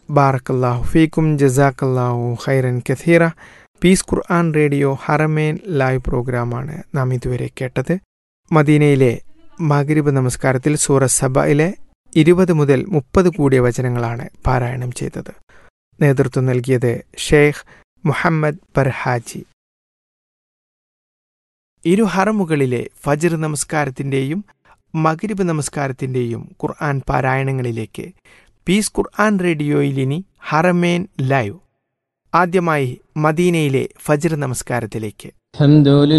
ബാറക്കല്ലാഹു ഫീക്കും ജസാക്കല്ലാഹു ഖൈറൻ കഥീറ പീസ് ഖുർആൻ റേഡിയോ ഹറമേൻ ലൈവ് പ്രോഗ്രാമാണ് നാം ഇതുവരെ കേട്ടത് മദീനയിലെ മഗ്രിബ് നമസ്കാരത്തിൽ സൂറ സബയിലെ ഇരുപത് മുതൽ മുപ്പത് കൂടിയ വചനങ്ങളാണ് പാരായണം ചെയ്തത് നേതൃത്വം നൽകിയത് ഷെയ്ഖ് മുഹമ്മദ് ബർഹാജി ഇരു ഹറമുകളിലെ ഫജ്ർ നമസ്കാരത്തിൻ്റെയും മഗ്രിബ് നമസ്കാരത്തിൻ്റെയും ഖുർആൻ പാരായണങ്ങളിലേക്ക് പീസ് ഖുർആൻ റേഡിയോയിൽ ഇനി ഹറമേൻ ലൈവ് ആദ്യമായി മദീനയിലെ ഫജ്ർ നമസ്കാരത്തിലേക്ക് الحمد لله